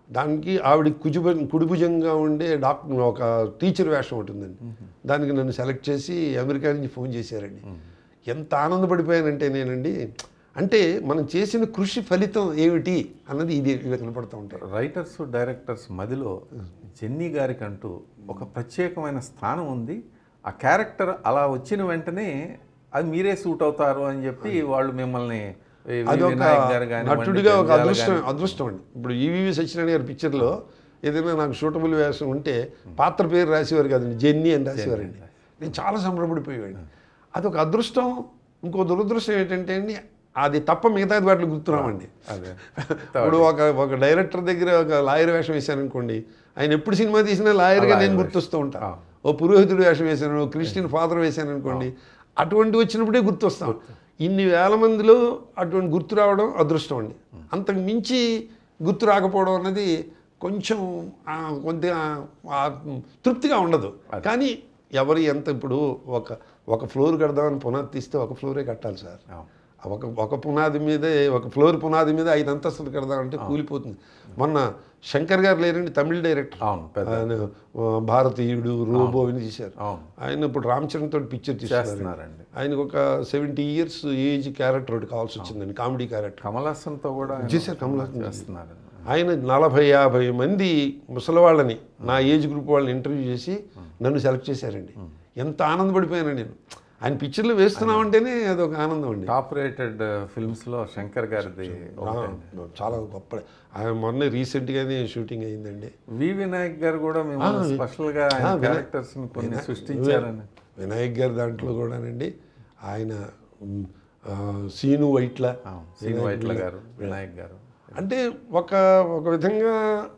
B: దానికి ఆవిడ కుజుభ కుడిభుజంగా ఉండే డాక్టర్ ఒక టీచర్ వేషం ఒకటి ఉందండి దానికి నన్ను సెలెక్ట్ చేసి అమెరికా నుంచి ఫోన్ చేశారండి ఎంత ఆనందపడిపోయానంటే నేనండి అంటే మనం చేసిన కృషి ఫలితం ఏమిటి అన్నది ఇది ఇలా కనపడుతూ ఉంటాయి
A: రైటర్స్ డైరెక్టర్స్ మదిలో జెన్నీ గారికి అంటూ ఒక ప్రత్యేకమైన స్థానం ఉంది ఆ క్యారెక్టర్ అలా వచ్చిన వెంటనే అది మీరే సూట్ అవుతారు అని చెప్పి వాళ్ళు మిమ్మల్ని ఈ వి.
B: అది ఒక
A: వినాయక్ గారు కానివ్వండి,
B: నటుడిగా ఒక
A: జంధ్యాల
B: అదృష్టం
A: గాని-
B: అదృష్టం అండి ఇప్పుడు ఈవీవి సత్యనారాయణ గారి పిక్చర్లో ఏదైనా నాకు సూటబుల్ వేషం ఉంటే పాత్ర పేరు రాసేవారు కదండి జెన్నీ అని రాసేవారండి నేను చాలా సంబరపడిపోయేవాడిని అది ఒక అదృష్టం ఇంకో దురదృష్టం ఏంటంటే అండి అది తప్ప మిగతా వాటిలో గుర్తున్నామండి
A: అదే
B: ఇప్పుడు ఒక ఒక డైరెక్టర్ దగ్గర ఒక లాయర్ వేషం వేశాను అనుకోండి ఆయన ఎప్పుడు సినిమా తీసినా లాయర్గా నేను గుర్తొస్తూ ఉంటాను ఓ పురోహితుడు వేషం వేశాను ఓ క్రిస్టియన్ ఫాదర్ వేశాను అనుకోండి అటువంటి వచ్చినప్పుడే గుర్తొస్తాం ఇన్ని వేల మందిలో అటువంటి గుర్తు రావడం అదృష్టం అండి అంతకు మించి గుర్తు రాకపోవడం అన్నది కొంచెం ఆ, కొద్దిగా ఆ, తృప్తిగా ఉండదు కానీ ఎవరు ఎంత ఇప్పుడు ఒక ఒక ఫ్లోర్ కడదామని పునాది తీస్తే ఒక ఫ్లోరే కట్టాలి సార్
A: అవును.
B: ఒక ఒక పునాది మీదే ఒక ఫ్లోర్ పునాది మీద ఐదు అంతస్తులు కడదామంటే కూలిపోతుంది మొన్న శంకర్ గారు లేరండి తమిళ డైరెక్టర్
A: అవును పెద్ద
B: ఆయన ఆ, భారతీయుడు రోబో అని తీశారు
A: అవును
B: ఆయన ఇప్పుడు రామ్ చరణ్ తోటి పిక్చర్ తీస్తున్నారు
A: చేస్తున్నారండి
B: ఆయనకు ఒక సెవెంటీ ఇయర్స్ ఏజ్ క్యారెక్టర్ ఒకటి కావాల్సి వచ్చిందండి కామెడీ క్యారెక్టర్
A: కమల్ హాసన్తో కూడా ఆయన
B: చేశారు కమల్ హాసన్
A: చేస్తున్నారు
B: ఆయన నలభై యాభై మంది ముసలి వాళ్ళని నా ఏజ్ గ్రూప్ వాళ్ళని ఇంటర్వ్యూ చేసి నన్ను సెలెక్ట్ చేశారండి ఎంత ఆనందపడిపోయాను నేను ఆయన పిక్చర్లు వేస్తున్నామంటేనే అదొక ఆనందం అండి
A: టాప్ రేటెడ్ ఫిల్మ్స్ లో శంకర్ గారిది
B: ఆ, చాలా గొప్ప ఆయన మొన్న రీసెంట్గానే షూటింగ్ అయిందండి
A: వి వినాయక్ గారు కూడా మిమ్మల్ని స్పెషల్ గా ఆయన క్యారెక్టర్స్ కొన్ని సృష్టించారని
B: వినాయక్ గారి దాంట్లో కూడానండి ఆయన మ్, ఆ, సీను వైట్ల
A: అవును, శ్రీను వైట్ల గారు వినాయక్ గారు
B: అంటే ఒక ఒక విధంగా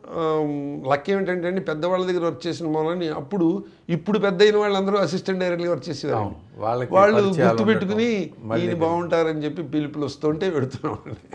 B: లక్ ఏమిటంటే అండి పెద్దవాళ్ళ దగ్గర వర్క్ చేసిన మూలని అప్పుడు ఇప్పుడు పెద్ద అయిన వాళ్ళందరూ అసిస్టెంట్ డైరెక్ట్గా వర్క్ చేసేవారు
A: అవును, వాళ్ళకి
B: వాళ్ళు
A: పరిచయాలు
B: గుర్తు పెట్టుకుని
A: ఉండటం, మళ్ళీ
B: ఈయన బాగుంటారని చెప్పి పిలుపులు వస్తుంటే పెడుతున్నాం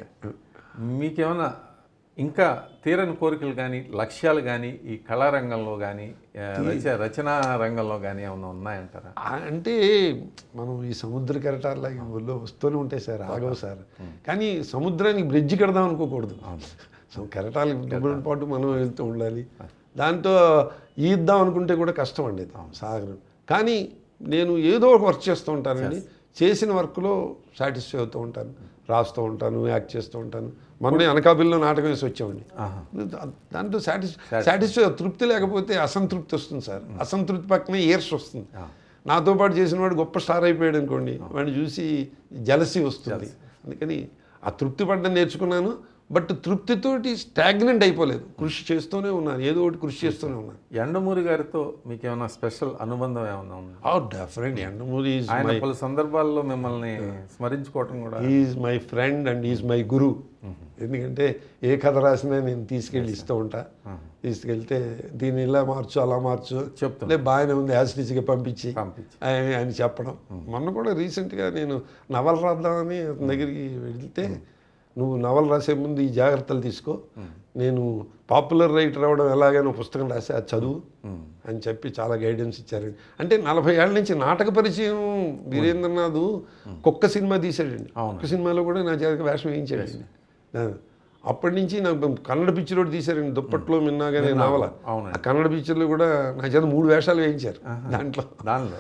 A: మీకేమైనా ఇంకా తీరని కోరికలు కానీ లక్ష్యాలు కానీ ఈ కళారంగంలో కానీ రచ రచనా రంగంలో కానీ ఏమైనా ఉన్నాయంటారా
B: అంటే మనం ఈ సముద్ర కెరటాల్లాగా ఊళ్ళో వస్తూనే ఉంటాయి సార్ ఆగవు సార్ కానీ సముద్రానికి బ్రిడ్జ్ కడదాం అనుకోకూడదు సో కెరటాలకు దుబ్బుల పాటు మనం వెళ్తూ ఉండాలి దాంతో ఈద్దాం అనుకుంటే కూడా కష్టం అండి ఇది, సాగరం కానీ నేను ఏదో ఒక వర్క్ చేస్తూ ఉంటానండి చేసిన వర్క్లో సాటిస్ఫై అవుతూ ఉంటాను రాస్తూ ఉంటాను యాక్ట్ చేస్తూ ఉంటాను మొన్న అనకాపల్లిలో నాటకం వేసి వచ్చామండి
A: ఆహా.
B: దా- దాంట్లో సాటిస్ఫై సాటిస్ఫై తృప్తి లేకపోతే అసంతృప్తి వస్తుంది సార్ అసంతృప్తి పక్కనే ఏర్స్ వస్తుంది నాతో పాటు చేసిన వాడు గొప్ప స్టార్ అయిపోయాడు అనుకోండి వాడిని చూసి జలసి వస్తుంది అందుకని ఆ తృప్తి పడ్డం నేర్చుకున్నాను బట్ తృప్తితోటి స్టాగ్నెంట్ అయిపోలేదు కృషి చేస్తూనే ఉన్నాను ఏదో ఒకటి కృషి చేస్తూనే ఉన్నాను
A: ఎండమూరి గారితో మీకు ఏమైనా స్పెషల్ అనుబంధం ఏమైనా ఉందా
B: ఆ డెఫినెట్ ఎండమూరి ఈజ్
A: ఆయన
B: మై
A: పలు సందర్భాల్లో మిమ్మల్ని స్మరించుకోవటం కూడా
B: is my friend and is my guru ఎందుకంటే ఏ కథ రాసినా నేను తీసుకెళ్ళి ఇస్తూ ఉంటా తీసుకెళ్తే దీన్ని ఇలా మార్చు అలా మార్చు
A: చెప్తాను.
B: లే బాగానే ఉంది యాసిటీస్గా పంపించి
A: పంపించి
B: ఆయన ఆయన చెప్పడం మొన్న కూడా రీసెంట్గా నేను నవల రాద్దామని అతని దగ్గరికి వెళ్తే నువ్వు నవల రాసే ముందు ఈ జాగ్రత్తలు తీసుకో నేను పాపులర్ రైటర్ అవ్వడం ఎలాగైనా పుస్తకం రాసి అది చదువు అని చెప్పి చాలా గైడెన్స్ ఇచ్చారండి అంటే నలభై ఏళ్ళ నుంచి నాటక పరిచయం వీరేంద్రనాథ్ కుక్క సినిమా తీశాడండి
A: అవును.
B: కుక్క సినిమాలో కూడా నా చేత వేషం వేయించాడండి ఆ, అప్పటి నుంచి నాకు కన్నడ పిక్చర్ ఒకటి తీశారండి దుప్పట్లో మిన్నాగానే నవల
A: అవునండి.
B: ఆ కన్నడ పిక్చర్లో కూడా నా చేత మూడు వేషాలు వేయించారు దాంట్లో
A: దానిలో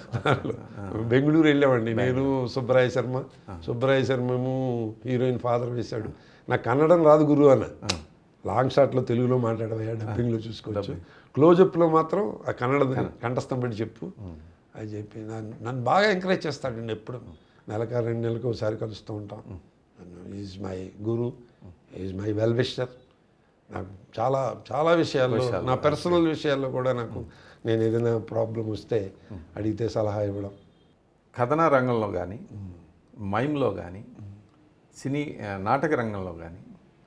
B: బెంగళూరు వెళ్ళామండి నేను సుబ్బరాయ శర్మ సుబ్బరాయ శర్మము హీరోయిన్ ఫాదర్ వేశాడు నాకు కన్నడం రాదు గురువు అన్న లాంగ్ షాట్లో తెలుగులో మాట్లాడవయ్యా డబ్బింగ్లో చూసుకోవచ్చు క్లోజప్లో మాత్రం ఆ కన్నడ కంఠస్థం పెట్టి చెప్పు అది చెప్పి నన్ను నన్ను బాగా ఎంకరేజ్ చేస్తాడండి ఎప్పుడు నెలక రెండు నెలలకు ఒకసారి కలుస్తూ ఉంటాం is my guru is my well wisher నాకు చాలా చాలా విషయాల్లో నా పర్సనల్ విషయాల్లో కూడా నాకు నేను ఏదైనా ప్రాబ్లం వస్తే అడిగితే సలహా ఇవ్వడం
A: కథన రంగంలో కానీ మైమ్లో కానీ సినీ ఆ, నాటక రంగంలో కానీ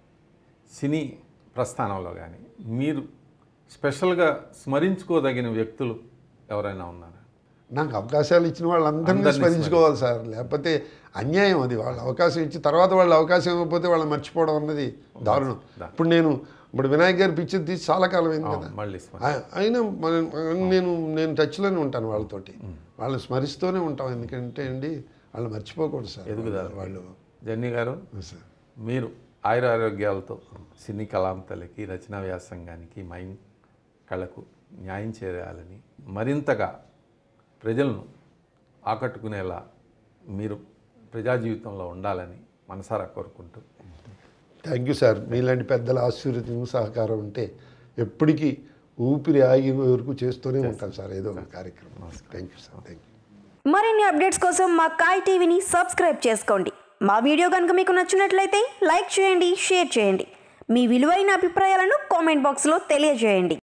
A: సినీ ప్రస్థానంలో కానీ మీరు స్పెషల్గా స్మరించుకోదగిన వ్యక్తులు ఎవరైనా ఉన్నారా
B: నాకు అవకాశాలు ఇచ్చిన వాళ్ళందరినీ
A: అందరినీ
B: స్మరించుకోవాలి సార్ లేకపోతే అన్యాయం అది వాళ్ళు అవకాశం ఇచ్చి తర్వాత వాళ్ళు అవకాశం ఇవ్వకపోతే వాళ్ళని మర్చిపోవడం అన్నది దారుణం ఇప్పుడు నేను ఇప్పుడు వినాయక్ గారి పిక్చర్ తీసి చాలా కాలం అయింది కదా
A: అవును, మళ్ళీ స్మరి-
B: ఆ- అయినా మన- నేను నేను టచ్లోనే ఉంటాను వాళ్ళతోటి వాళ్ళని స్మరిస్తూనే ఉంటాం ఎందుకంటే అండి వాళ్ళు మర్చిపోకూడదు సార్
A: ఎదుగుదల.
B: వాళ్ళు
A: జెన్నీ గారు
B: సార్
A: మీరు ఆయురారోగ్యాలతో సినీ కళాంతలకి రచనా వ్యాసంగానికి మైం కళకు న్యాయం చేయాలని మరింతగా ప్రజలను ఆకట్టుకునేలా మీరు ప్రజా జీవితంలో ఉండాలని మనసారా కోరుకుంటూ
B: థ్యాంక్ యూ సార్ మీలాంటి పెద్దల ఆశీర్వదం సహకారం ఉంటే ఎప్పటికీ ఊపిరి ఆగి వరకు చేస్తూనే ఉంటాం సార్ ఏదో ఒక కార్యక్రమం thank you sir thank you
C: మరిన్ని అప్డేట్స్ కోసం మా కాయ్ టీవీని సబ్స్క్రైబ్ చేసుకోండి మా వీడియో కనుక మీకు నచ్చినట్లయితే లైక్ చేయండి షేర్ చేయండి మీ విలువైన అభిప్రాయాలను కామెంట్ బాక్స్లో తెలియజేయండి